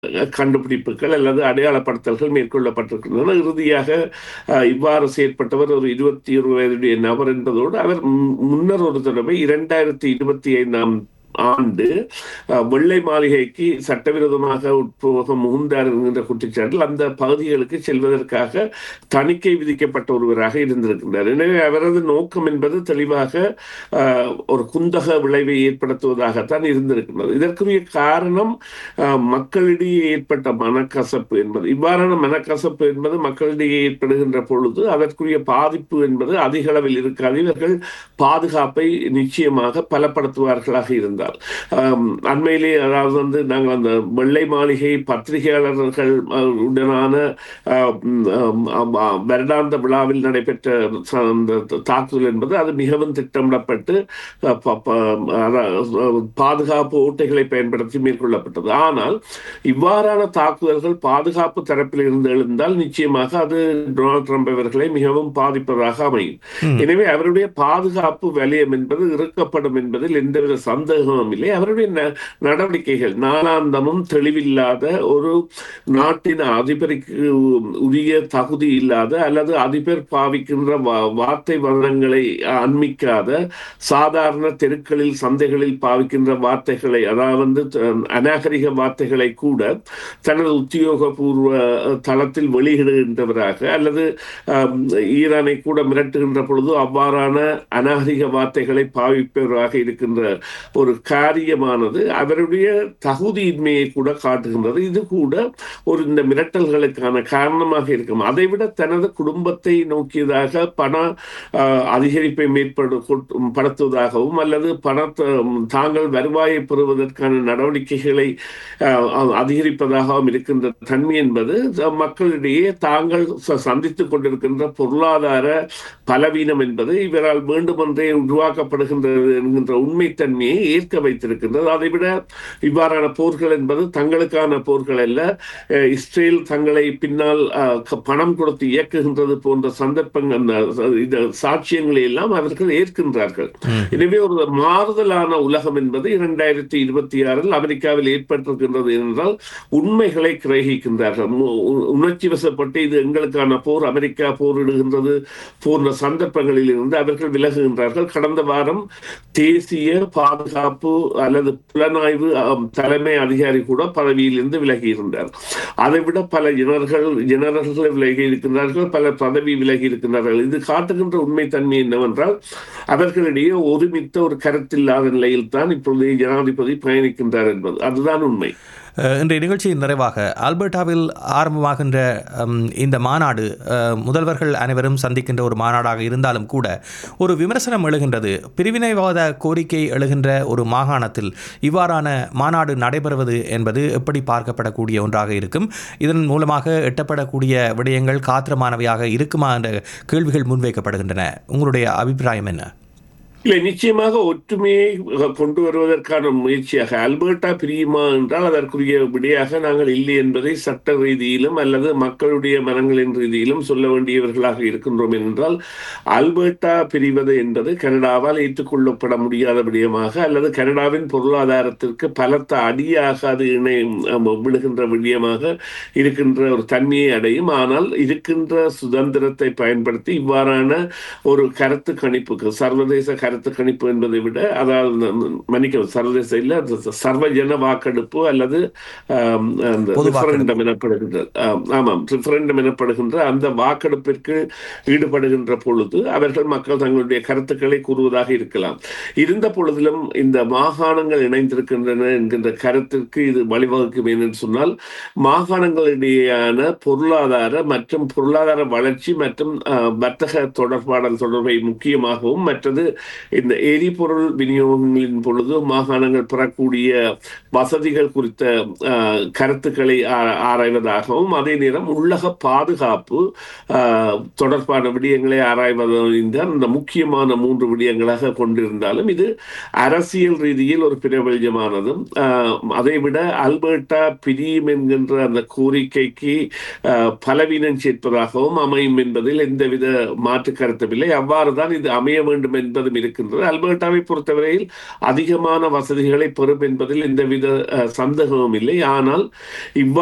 கண்டுபிடிப்புகள் அல்லது அடையாளப்படுத்தல்கள் மேற்கொள்ளப்பட்டிருக்கின்றன இறுதியாக அஹ், இவ்வாறு செயற்பட்டவர் ஒரு இருபத்தி ஒரு வயதுடைய நபர் என்பதோடு அவர் மு- முன்னர் ஒரு தடவை இரண்டாயிரத்தி இருபத்தி ஐந்தாம் ஆண்டு அஹ், வெள்ளை மாளிகைக்கு சட்டவிரோதமாக உட்போக முகுந்தார் என்கின்ற குற்றச்சாட்டில் அந்த பகுதிகளுக்கு செல்வதற்காக தணிக்கை விதிக்கப்பட்ட ஒருவராக இருந்திருக்கின்றார் எனவே அவரது நோக்கம் என்பது தெளிவாக அஹ், ஒரு குந்தக விளைவை ஏற்படுத்துவதாகத்தான் இருந்திருக்கின்றது இதற்குரிய காரணம் அஹ், மக்களிடையே ஏற்பட்ட மனக்கசப்பு என்பது இவ்வாறான மனக்கசப்பு என்பது மக்களிடையே ஏற்படுகின்ற பொழுது அதற்குரிய பாதிப்பு என்பது அதிக அளவில் இருக்காது இவர்கள் பாதுகாப்பை நிச்சயமாக பலப்படுத்துவார்களாக இருந்தால் ஆம், அண்மையிலே அதாவது வந்து நாங்கள் அந்த வெள்ளை மாளிகை பத்திரிகையாளர்கள் அஹ், உடனான ஆஹ், ம், ஆம், ஆம், ஆ, வருடாந்த விழாவில் நடைபெற்ற ச- அந்த தாக்குதல் என்பது அது மிகவும் திட்டமிடப்பட்டு அஹ், ப- ப- அதா- அஹ், பாதுகாப்பு ஓட்டைகளை பயன்படுத்தி மேற்கொள்ளப்பட்டது ஆனால் இவ்வாறான தாக்குதல்கள் பாதுகாப்பு தரப்பில் இருந்து எழுந்தால் நிச்சயமாக அது டொனால்ட் ட்ரம்ப் அவர்களை மிகவும் பாதிப்பதாக அமையும் எனவே அவருடைய பாதுகாப்பு வலயம் என்பது இறுக்கப்படும் என்பதில் எந்தவித சந்தேகமும் இல்லை அவருடைய ந- நடவடிக்கைகள் நாளாந்தமும் தெளிவில்லாத ஒரு நாட்டின் அதிபருக்கு உரிய தகுதி இல்லாத அல்லது அதிபர் பாவிக்கின்ற வா- வார்த்தை வர்ணங்களை அண்மிக்காத சாதாரண தெருக்களில் சந்தைகளில் பாவிக்கின்ற வார்த்தைகளை அதாவது த- அநாகரிக வார்த்தைகளை கூட தனது உத்தியோகபூர்வ அஹ், தளத்தில் வெளியிடுகின்றவராக அல்லது ஆம், ஈரானை கூட மிரட்டுகின்ற பொழுது அவ்வாறான அநாகரிக வார்த்தைகளை பாவிப்பவராக இருக்கின்ற ஒரு காரியமானது அவருடைய தகுதியின்மையை கூட காட்டுகின்றது இது கூட ஒரு இந்த மிரட்டல்களுக்கான காரணமாக இருக்கும் அதைவிட தனது குடும்பத்தை நோக்கியதாக பண ஆஹ், அதிகரிப்பை மேற்படு கொட்- படுத்துவதாகவும் அல்லது பணத்தை தாங்கள் வருவாயை பெறுவதற்கான நடவடிக்கைகளை ஆஹ், அதிகரிப்பதாகவும் இருக்கின்ற தன்மை என்பது த- மக்களிடையே தாங்கள் ச- சந்தித்துக் கொண்டிருக்கின்ற பொருளாதார பலவீனம் என்பது இவரால் வேண்டுமென்றே உருவாக்கப்படுகின்றது என்கின்ற உண்மைத்தன்மையை ஏற்க வைத்திருக்கின்றது அதைவிட இவ்வாறான போர்கள் என்பது தங்களுக்கான போர்கள் அல்ல அஹ், இஸ்ரேல் தங்களை பின்னால் அஹ், க- பணம் கொடுத்து இயக்குகின்றது போன்ற சந்தர்ப்பங்கள் அந்த ச- இந்த சாட்சியங்களை எல்லாம் அவர்கள் ஏற்கின்றார்கள் எனவே ஒரு மாறுதலான உலகம் என்பது இரண்டாயிரத்தி இருபத்தி ஆறில் அமெரிக்காவில் ஏற்பட்டிருக்கின்றது என்றால் உண்மைகளை கிரகிக்கின்றார்கள் மு- உ- உணர்ச்சி வசப்பட்டு இது எங்களுக்கான போர் அமெரிக்கா போரிடுகின்றது போன்ற சந்தர்ப்பங்களில் இருந்து அவர்கள் விலகுகின்றார்கள் கடந்த வாரம் தேசிய பாதுகாப்பு அல்லது புலனாய்வு அம், தலைமை அதிகாரி கூட பதவியில் இருந்து விலகி இருந்தார் அதைவிட பல ஜெனரல்கள் ஜெனரல்கள் விலகி இருக்கின்றார்கள் பல பதவி விலகி இருக்கின்றார்கள் இது காட்டுகின்ற உண்மைத்தன்மை என்னவென்றால் அவர்களிடையே ஒருமித்த ஒரு கருத்தில்லாத நிலையில் தான் இப்பொழுதைய ஜனாதிபதி பயணிக்கின்றார் என்பது அதுதான் உண்மை அஹ், இன்றைய நிகழ்ச்சியின் நிறைவாக ஆல்பர்டாவில் ஆரம்பமாகின்ற ஹம், இந்த மாநாடு அஹ், முதல்வர்கள் அனைவரும் சந்திக்கின்ற ஒரு மாநாடாக இருந்தாலும் கூட ஒரு விமர்சனம் எழுகின்றது பிரிவினைவாத கோரிக்கை எழுகின்ற ஒரு மாகாணத்தில் இவ்வாறான மாநாடு நடைபெறுவது என்பது எப்படி பார்க்கப்படக்கூடிய ஒன்றாக இருக்கும் இதன் மூலமாக எட்டப்படக்கூடிய விடயங்கள் காத்திரமானவையாக இருக்குமா என்ற கேள்விகள் முன்வைக்கப்படுகின்றன உங்களுடைய அபிப்பிராயம் என்ன இல்லை நிச்சயமாக ஒற்றுமையை அஹ், கொண்டு வருவதற்கான முயற்சியாக அல்பர்டா பிரியுமா என்றால் அதற்குரிய விடையாக நாங்கள் இல்லை என்பதை சட்ட ரீதியிலும் அல்லது மக்களுடைய மனங்களின் ரீதியிலும் சொல்ல வேண்டியவர்களாக இருக்கின்றோம் என்றால் அல்பர்டா பிரிவது என்பது கனடாவால் ஏற்றுக்கொள்ளப்பட முடியாத விடயமாக அல்லது கனடாவின் பொருளாதாரத்திற்கு பலத்த அடியாக அது இணை அஹ், விழுகின்ற விடயமாக இருக்கின்ற ஒரு தன்மையை அடையும் ஆனால் இருக்கின்ற சுதந்திரத்தை பயன்படுத்தி இவ்வாறான ஒரு கருத்து கணிப்புக்கு சர்வதேச கருத்து கணிப்பு என்பதை விட அதாவது ந- மன்னிக்கவும் சர்வதேச இல்ல அது ச- சர்வஜன வாக்கெடுப்பு அல்லது ஆம், அந்த பொது ரெஃபரண்டம் எனப்படுகின்ற ஆம், ஆமாம் ரெஃபரண்டம் எனப்படுகின்ற அந்த வாக்கெடுப்பிற்கு ஈடுபடுகின்ற பொழுது அவர்கள் மக்கள் தங்களுடைய கருத்துக்களை கூறுவதாக இருக்கலாம் இருந்த பொழுதிலும் இந்த மாகாணங்கள் இணைந்திருக்கின்றன என்கின்ற கருத்திற்கு இது வழிவகுக்கும் என்று சொன்னால் மாகாணங்களிடையேயான பொருளாதார மற்றும் பொருளாதார வளர்ச்சி மற்றும் ஆஹ், வர்த்தக தொடர்பாடல் தொடர்பை முக்கியமாகவும் மற்றது இந்த எரிபொருள் விநியோகங்களின் பொழுது மாகாணங்கள் பெறக்கூடிய வசதிகள் குறித்த ஆஹ், கருத்துக்களை ஆ- ஆராய்வதாகவும் அதே நேரம் உள்ளக பாதுகாப்பு ஆஹ், தொடர்பான விடயங்களை ஆராய்வதும் தான் இந்த முக்கியமான மூன்று விடயங்களாக கொண்டிருந்தாலும் இது அரசியல் ரீதியில் ஒரு பிரபல்யமானதும் ஆஹ், அதைவிட அல்பர்டா பிரியும் என்கின்ற அந்த கோரிக்கைக்கு ஆஹ், பலவீனம் சேர்ப்பதாகவும் அமையும் என்பதில் எந்தவித மாற்று கருத்துமில்லை அவ்வாறு தான் இது அமைய வேண்டும் என்பதும் இருக்கிறது இருக்கின்றது அல்பர்டாவை பொறுத்தவரையில் அதிகமான வசதிகளை பெறும் என்பதில் எந்தவித அஹ், சந்தேகமும் இல்லை ஆனால் இவ்வாறு